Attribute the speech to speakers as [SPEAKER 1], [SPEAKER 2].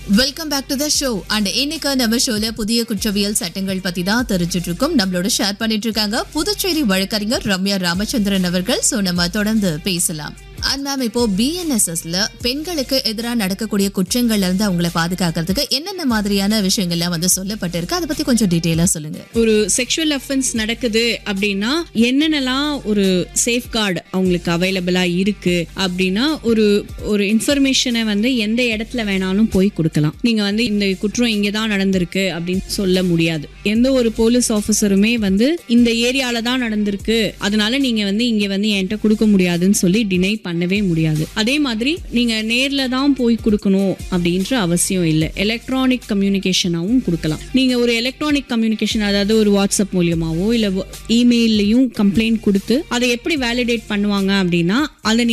[SPEAKER 1] welcome back to the show and இன்னைக்கு நம்ம ஷோல புதிய குற்றவியல் சட்டங்கள் பத்தி தான் தெரிஞ்சுட்டு இருக்கோம் நம்மளோட ஷேர் பண்ணிட்டு இருக்காங்க புதுச்சேரி வழக்கறிஞர் ரம்யா ராமச்சந்திரன் அவர்கள் சோ நம்ம தொடர்ந்து பேசலாம் அண்ட் மேம் இப்போ பிஎன்எஸ்எஸ்ல பெண்களுக்கு எதிராக நடக்கக்கூடிய குற்றங்கள்ல இருந்து அவங்கள பாதுகாக்கிறதுக்கு என்னென்ன மாதிரியான விஷயங்கள்லாம் வந்து சொல்லப்பட்டிருக்கு அதை பத்தி கொஞ்சம் டீட்டெயிலா சொல்லுங்க
[SPEAKER 2] ஒரு செக்ஷுவல் அஃபென்ஸ் நடக்குது அப்படின்னா என்னென்னலாம் ஒரு சேஃப் கார்டு அவங்களுக்கு அவைலபிளா இருக்கு அப்படின்னா ஒரு ஒரு இன்ஃபர்மேஷனை வந்து எந்த இடத்துல வேணாலும் போய் கொடுக்கலாம் நீங்க வந்து இந்த குற்றம் இங்கே தான் நடந்திருக்கு அப்படின்னு சொல்ல முடியாது எந்த ஒரு போலீஸ் ஆஃபீஸருமே வந்து இந்த ஏரியால தான் நடந்திருக்கு அதனால நீங்க வந்து இங்க வந்து என்கிட்ட கொடுக்க முடியாதுன்னு சொல்லி டினை பண்ணவே முடியாது அதே மாதிரி நீங்க நேர்ல தான் போய் கொடுக்கணும் அப்படின்ற அவசியம் இல்லை எலக்ட்ரானிக் கம்யூனிகேஷனாகவும் கொடுக்கலாம் நீங்க ஒரு எலக்ட்ரானிக் கம்யூனிகேஷன் அதாவது ஒரு வாட்ஸ்அப் மூலியமாவோ இல்ல இமெயிலையும் கம்ப்ளைண்ட் கொடுத்து அதை எப்படி வேலிடேட் பண்ணுவாங்க அப்படின்னா அதை